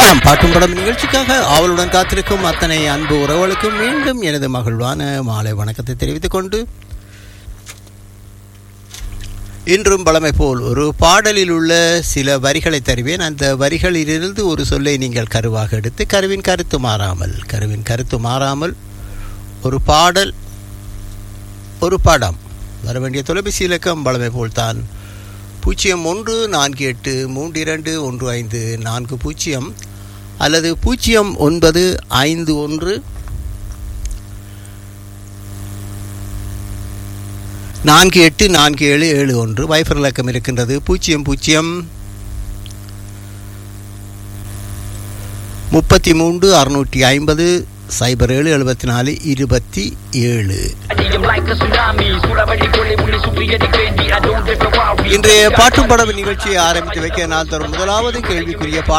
ஆம் பாட்டும் படம் நிகழ்ச்சிக்காக ஆவலுடன் காத்திருக்கும் அத்தனை அன்பு உறவுகளுக்கும் மீண்டும் எனது மகிழ்வான மாலை வணக்கத்தை தெரிவித்துக் கொண்டு இன்றும் பழமை போல் ஒரு பாடலில் உள்ள சில வரிகளை தருவேன் அந்த வரிகளிலிருந்து ஒரு சொல்லை நீங்கள் கருவாக எடுத்து கருவின் கருத்து மாறாமல் கருவின் கருத்து மாறாமல் ஒரு பாடல் ஒரு படம் வர வேண்டிய தொலைபேசி இலக்கம் பழமை போல்தான் பூஜ்ஜியம் ஒன்று நான்கு எட்டு மூன்று இரண்டு ஒன்று ஐந்து நான்கு பூஜ்ஜியம் அல்லது பூஜ்ஜியம் ஒன்பது ஐந்து ஒன்று நான்கு எட்டு நான்கு ஏழு ஏழு ஒன்று வைஃபர் இலக்கம் இருக்கின்றது பூஜ்ஜியம் பூஜ்ஜியம் முப்பத்தி மூன்று அறுநூற்றி ஐம்பது சைபர் ஏழு எழுபத்தி நாலு இருபத்தி ஏழு அடியும் like a tsunami சூறாவளி கொள்ளை உன்னை சுற்றியடிக்க வேண்டி I don't ever worry இன்றைய பாட்டும் படம் நிகழ்ச்சியை ஆரம்பித்து வைக்க நான் தரும் முதலாவது கேள்விக்குரிய பாடல்